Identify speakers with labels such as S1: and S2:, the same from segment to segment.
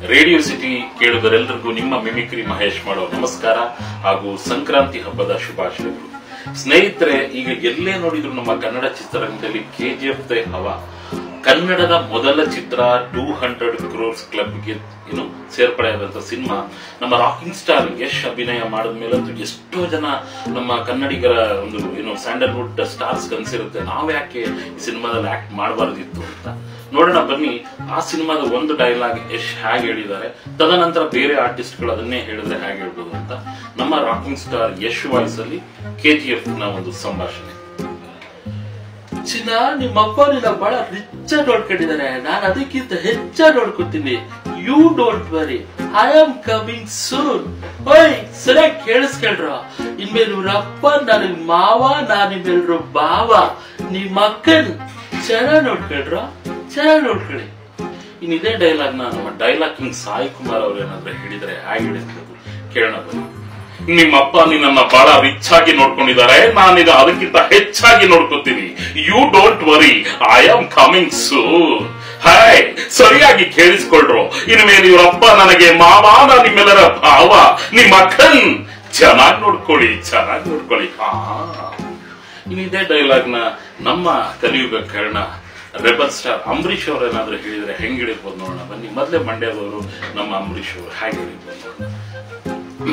S1: Radio city ಕೇಳುಗರೆಲ್ಲರಿಗೂ ನಿಮ್ಮ mimicry Mahesh ಮಾಡೋ ನಮಸ್ಕಾರ ಹಾಗೂ ಸಂಕ್ರಾಂತಿ ಹಬ್ಬದ ಶುಭಾಶಯಗಳು ಸ್ನೇಹಿತರೆ ಈಗ ಎಲ್ಲೇ ನೋಡಿದ್ರು ನಮ್ಮ ಕನ್ನಡ ಚಿತ್ರರಂಗದಲ್ಲಿ ಕೆಜಿಎಫ್ ದೇ ಹವ ಕನ್ನಡದ ಮೊದಲ ಚಿತ್ರ ಟೂ ಹಂಡ್ರೆಡ್ ಕ್ರೋರ್ಸ್ ಕ್ಲಬ್ಗೆ ಏನು ಸೇರ್ಪಡೆಯಾದಂತ ಸಿನಿಮಾ ನಮ್ಮ ರಾಕಿಂಗ್ ಸ್ಟಾರ್ ಯಶ್ ಅಭಿನಯ ಮಾಡಿದ ಮೇಲಂತೂ ಎಷ್ಟೋ ಜನ ನಮ್ಮ ಕನ್ನಡಿಗರ ಒಂದು ಏನು ಸ್ಯಾಂಡಲ್ವುಡ್ ಸ್ಟಾರ್ಸ್ ಕನ್ಸಿರುತ್ತೆ ನಾವ್ ಯಾಕೆ ಈ ಸಿನಿಮಾದಲ್ಲಿ ಆಕ್ಟ್ ಮಾಡಬಾರ್ದಿತ್ತು ಅಂತ ನೋಡೋಣ ಬನ್ನಿ ಆ ಸಿನಿಮಾದ ಒಂದು ಡೈಲಾಗ್ ಯಶ್ ಹೇಗೆ ಹೇಳಿದ್ದಾರೆ ತದನಂತರ ಬೇರೆ ಆರ್ಟಿಸ್ಟ್ಗಳು ಅದನ್ನೇ ಹೇಳಿದ್ರೆ ಹೇಗೆ ಹೇಳ್ಬೋದು ಅಂತ ನಮ್ಮ ರಾಕಿಂಗ್ ಸ್ಟಾರ್ ಯಶ್ ವಾಯ್ಸ್ ಅಲ್ಲಿ ಕೆಜಿಎಫ್ ನ ಒಂದು ಸಂಭಾಷಣೆ ಚಿನ್ನ ನಿಮ್ಮಪ್ಪ ನಿನ್ನ ಬಹಳ ರಿಚ್ ಆಗಿ ನೋಡ್ಕೊಂಡಿದ್ದಾರೆ ನಾನು ಅದಕ್ಕಿಂತ ಹೆಚ್ಚಾಗಿ ನೋಡ್ಕೊತೀನಿ you don't worry I am coming soon ಓಯ್ ಸರಿಯಾಗಿ ಕೇಳಿಸ್ಕೊಳ್ರ ಇನ್ಮೇಲೆ ಇವ್ರಪ್ಪ ನನಗ್ ಮಾವ ನಾನು ನಿಮ್ಮೆಲ್ರು ಬಾವ ನಿಮ್ಮ ಅಕ್ಕನ್ ಚೆನ್ನಾಗ್ ನೋಡ್ಕೊಳ್ರ ಚೆನ್ನಾಗ್ ನೋಡ್ಕೊಳ್ಳಿ ಇನ್ ಇದೇ ಡೈಲಾಗ್ ನ ನಮ್ಮ ಡೈಲಾಗ್ ಕಿಂಗ್ ಸಾಯಿ ಕುಮಾರ್ ಅವ್ರು ಏನಾದ್ರೆ ಹೇಳಿದ್ರೆ ಹೇಗೆ ಹೇಳಿದ್ರು ಕೇಳೋಣ ಬನ್ನಿ ನಿಮ್ಮಪ್ಪ ನಿನ್ನನ್ನ ಬಹಳ ರಿಚ್ ಆಗಿ ನೋಡ್ಕೊಂಡಿದ್ದಾರೆ ನಾನೀಗ ಅದಕ್ಕಿಂತ ಹೆಚ್ಚಾಗಿ ನೋಡ್ಕೊತೀನಿ you don't worry I am coming soon hi ಸರಿಯಾಗಿ ಕೇಳಿಸ್ಕೊಳ್ರು ಇನ್ಮೇಲೆ ಇವರಪ್ಪ ನನಗೆ ಮಾವ ನಾ ನಿಮ್ಮೆಲ್ಲರ ಭಾವ ನಿಮ್ಮ ಅಕ್ಕನ್ ಚೆನ್ನಾಗಿ ನೋಡ್ಕೊಳ್ಳಿ ಚೆನ್ನಾಗಿ ನೋಡ್ಕೊಳ್ಳಿ ಹಾ ಇನ್ ಇದೇ ಡೈಲಾಗ್ ನ ನಮ್ಮ ಕಲಿಯುಗ ಕರ್ಣ ರೆಬಲ್ ಸ್ಟಾರ್ ಅಂಬರೀಶ್ ಅವ್ರು ಏನಾದ್ರು ಹೇಳಿದ್ರೆ ಹೆಂಗ್ ಹೇಳಿರ್ಬೋದು ನೋಡೋಣ ಬನ್ನಿ ಮೊದಲೇ ಮಂಡ್ಯದವರು ನಮ್ಮ ಅಂಬರೀಶ್ ಅವರು ಹೇಗೆ ಹೇಳಿರ್ಬೋದು ನೋಡೋಣ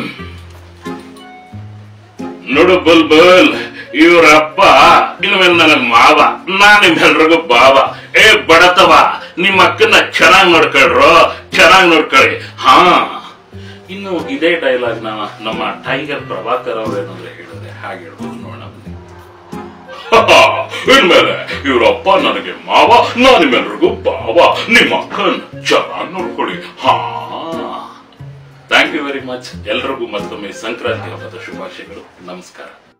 S1: ನೋಡು ಬುಲ್ ಬುಲ್ ಇವ್ರಪ್ಪ ಇನ್ಮೇಲೆ ನನಗ್ ಮಾವ ನಾ ನಿಮ್ಮೆಲ್ರಿಗೂ ಬಾವ ಏ ಬಡತವ ನಿಮ್ಮ ಅಕ್ಕನ ಚೆನ್ನಾಗ್ ನೋಡ್ಕೊಳ್ರು ಚೆನ್ನಾಗ್ ನೋಡ್ಕೊಳ್ಳಿ ಹಾ ಇನ್ನು ಇದೇ ಡೈಲಾಗ್ ನ ನಮ್ಮ ಟೈಗರ್ ಪ್ರಭಾಕರ್ ಅವ್ರು ಏನಾದ್ರೆ ಹೇಳಿದ್ರೆ ಹಾಗೆ ಹೇಳ್ಬೋದು ನೋಡೋಣ ಬನ್ನಿ. ಇನ್ಮೇಲೆ ಇವರಪ್ಪ ನನಗೆ ಮಾವ ನಾ ನಿಮ್ಮೆಲ್ರಿಗೂ ಬಾವ ನಿಮ್ಮ ಅಕ್ಕನ್ ಚೆನ್ನಾಗ್ ನೋಡ್ಕೊಳ್ಳಿ ಹಾ ಥ್ಯಾಂಕ್ ಯು ವೆರಿ ಮಚ್ ಎಲ್ರಿಗೂ ಮತ್ತೊಮ್ಮೆ ಸಂಕ್ರಾಂತಿ ಹಬ್ಬದ ಶುಭಾಶಯಗಳು ನಮಸ್ಕಾರ